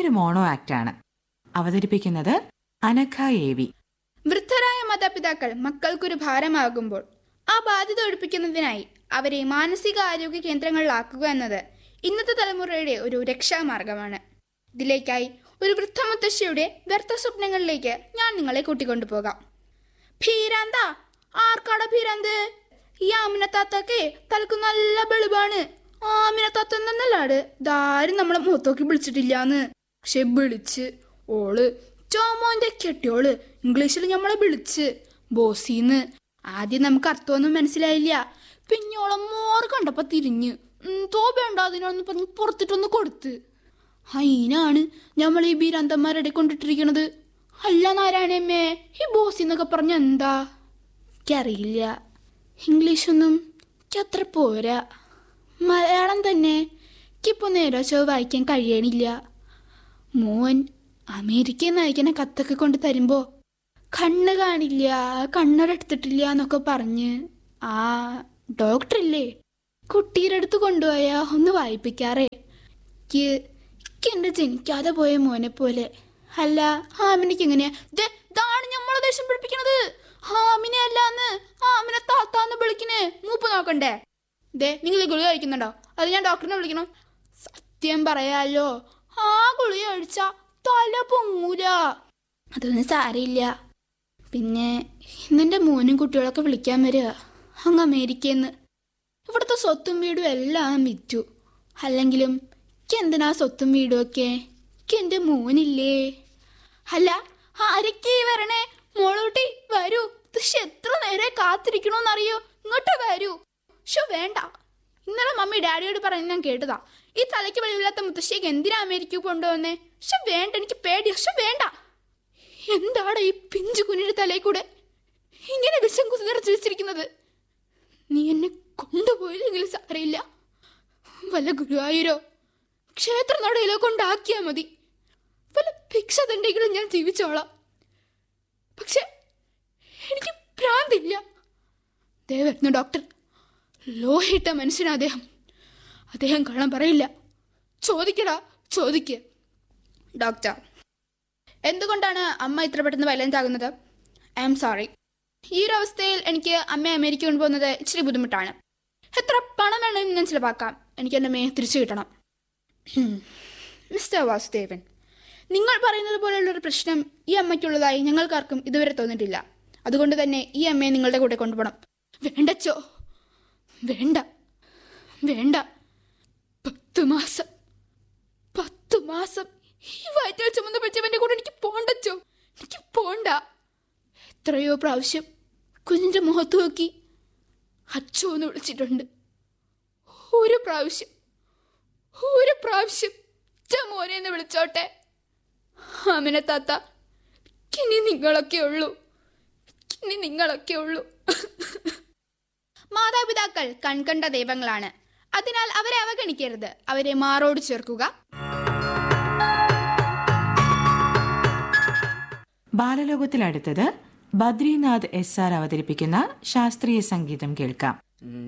ഇതൊരു മോണോ ആക്ടാണ് അവതരിപ്പിക്കുന്നത് Anagha A V വൃദ്ധരായ മാതാപിതാക്കൾ മക്കൾക്കൊരു ഭാരമാകുമ്പോൾ ആ ബാധ്യത ഒഴിപ്പിക്കുന്നതിനായി അവരെ മാനസിക ആരോഗ്യ കേന്ദ്രങ്ങളിലാക്കുക എന്നത് ഇന്നത്തെ തലമുറയുടെ ഒരു രക്ഷാമാർഗമാണ് ഇതിലേക്കായി ഒരു വൃദ്ധമുത്തശ്ശിയുടെ വ്യർത്ഥ സ്വപ്നങ്ങളിലേക്ക് ഞാൻ നിങ്ങളെ കൂട്ടിക്കൊണ്ടുപോകാം ഭീരാന്ത ആർക്കാടാ ഭീരാന്ത് ഈ ആമിനത്താത്തക്കെ തലക്ക് നല്ല വെളിവാണ് ആമിനത്താത്ത എന്നല്ലാട് ഇതാരും നമ്മളെ മുഖത്തോക്കി വിളിച്ചിട്ടില്ലാന്ന് പക്ഷെ വിളിച്ച് ഓള് ചോമോന്റെ കെട്ടിയോള് ഇംഗ്ലീഷിൽ നമ്മളെ വിളിച്ച് ബോസീന്ന് ആദ്യം നമുക്ക് അർത്ഥമൊന്നും മനസ്സിലായില്ല പിന്നോളം മോറ് കണ്ടപ്പോ തിരിഞ്ഞ് തോ വേണ്ട അതിനൊന്ന് പറഞ്ഞ് പുറത്തിട്ടൊന്ന് കൊടുത്ത് അതിനാണ് നമ്മൾ ഈ ബീരാന്തന്മാരുടെ കൊണ്ടിട്ടിരിക്കണത് അല്ല നാരായണമ്മേ ഈ ബോസ് എന്നൊക്കെ പറഞ്ഞ എന്താ എനിക്കറിയില്ല ഇംഗ്ലീഷൊന്നും എനിക്ക് അത്ര പോരാ മലയാളം തന്നെ എനിക്കിപ്പോൾ നേരോ ചോ വായിക്കാൻ കഴിയണില്ല മോൻ അമേരിക്കയിൽ നിന്ന് അയക്കണ കത്തൊക്കെ കൊണ്ട് തരുമ്പോ കണ്ണ് കാണില്ല കണ്ണട എന്നൊക്കെ പറഞ്ഞ് ആ ഡോക്ടറില്ലേ കുട്ടിയുടെ അടുത്ത് കൊണ്ടുപോയാ ഒന്ന് വായിപ്പിക്കാറേ എനിക്ക് എനിക്ക് എന്റെ ജനിക്കാതെ പോയ മോനെ പോലെ അല്ല ഹാമിനിക്ക് എങ്ങനെയാ ദേ, ഇതാണ് ഞമ്മളെ ദേഷ്യം പിടിപ്പിക്കണത് ഹാമിനെ അല്ലാന്ന് ഹാമിനെ താത്താന്ന് വിളിക്കണേ മൂപ്പ് നോക്കണ്ടേ ദേ നിങ്ങൾ ഈ ഗുളിക കഴിക്കുന്നുണ്ടോ അത് ഞാൻ ഡോക്ടറിനെ വിളിക്കണോ സത്യം പറയാലോ ആ ഗുളിക കഴിച്ച തല പൊങ്ങൂല അതൊന്നും സാരയില്ല പിന്നെ ഇന്നെന്റെ മോനും കുട്ടികളൊക്കെ വിളിക്കാൻ വരിക അങ്ങ് അമേരിക്കന്ന് ഇവിടുത്തെ സ്വത്തും വീടും എല്ലാം വിറ്റു അല്ലെങ്കിലും എനിക്ക് എന്തിനാ സ്വത്തും വീടും ഒക്കെ എനിക്ക് എന്റെ മോനില്ലേ അല്ല ആരൊക്കെ ഈ വരണേ മോളൂട്ടി വരൂ പക്ഷെ എത്ര നേരെ കാത്തിരിക്കണോന്നറിയോ ഇങ്ങോട്ട് വരൂ ഷോ വേണ്ട ഇന്നലെ മമ്മി ഡാഡിയോട് പറയുന്നത് ഞാൻ കേട്ടതാ ഈ തലയ്ക്ക് വെളിവില്ലാത്ത മുത്തശ്ശിക്ക് എന്തിനാ അമേരിക്ക കൊണ്ടുവന്നേ പക്ഷെ വേണ്ട എനിക്ക് പേടി പക്ഷെ വേണ്ട എന്താണ് ഈ പിഞ്ചു കുഞ്ഞിന്റെ തലയിൽ കൂടെ ഇങ്ങനെ വിഷം കുത്തി നിറച്ചു വെച്ചിരിക്കുന്നത് നീ എന്നെ കൊണ്ടുപോയില്ലെങ്കിൽ സാരയില്ല വല്ല ഗുരുവായൂരോ ക്ഷേത്ര നടയിലോ കൊണ്ടാക്കിയാ മതി വല്ല ഭിക്ഷ തണ്ടെങ്കിലും ഞാൻ ജീവിച്ചോളാം പക്ഷെ എനിക്ക് ഭ്രാന്തില്ല ദേ വരുന്നു ഡോക്ടർ ലോഹിട്ട മനുഷ്യനാ അദ്ദേഹം അദ്ദേഹം കള്ളം പറയില്ല ചോദിക്കടാ ചോദിക്ക ഡോക്ടർ എന്തുകൊണ്ടാണ് അമ്മ ഇത്ര പെട്ടെന്ന് വയലന്റ് ആകുന്നത് ഐ ആം സോറി ഈ ഒരു അവസ്ഥയിൽ എനിക്ക് അമ്മയെ അമേരിക്ക കൊണ്ടുപോകുന്നത് ഇച്ചിരി ബുദ്ധിമുട്ടാണ് എത്ര പണം വേണമെങ്കിലും ഞാൻ ചിലവാക്കാം എനിക്ക് എൻ്റെ അമ്മയെ തിരിച്ചു കിട്ടണം ഹും. മിസ്റ്റർ വാസുദേവൻ നിങ്ങൾ പറയുന്നത് പോലെയുള്ളൊരു പ്രശ്നം ഈ അമ്മയ്ക്കുള്ളതായി ഞങ്ങൾക്കാർക്കും ഇതുവരെ തോന്നിയിട്ടില്ല അതുകൊണ്ട് തന്നെ ഈ അമ്മയെ നിങ്ങളുടെ കൂടെ കൊണ്ടുപോകണം വേണ്ടച്ചോ വേണ്ട വേണ്ട പത്ത് മാസം പത്ത് മാസം ഈ വയറ്റിൽ ചുമന്ന് പിടിച്ചവന്റെ കൂടെ എനിക്ക് പോണ്ടച്ചോ എനിക്ക് പോണ്ട എത്രയോ പ്രാവശ്യം കുഞ്ഞിന്റെ മുഖത്ത് നോക്കി അച്ചോ എന്ന് വിളിച്ചിട്ടുണ്ട് ഒരു പ്രാവശ്യം ഒരു പ്രാവശ്യം "ച്ച മോനെ എന്ന് വിളിച്ചോട്ടെ അമിന താത്ത ഇനി നിങ്ങളൊക്കെ ഉള്ളൂ ഇനി നിങ്ങളൊക്കെ ഉള്ളൂ മാതാപിതാക്കൾ കൺകണ്ട ദൈവങ്ങളാണ് അതിനാൽ അവരെ അവഗണിക്കരുത് അവരെ മാറോട് ചേർക്കുക ബാലലോകത്തിലടുത്തത് ബദ്രിനാഥ് എസ് ആർ അവതരിപ്പിക്കുന്ന ശാസ്ത്രീയ സംഗീതം കേൾക്കാം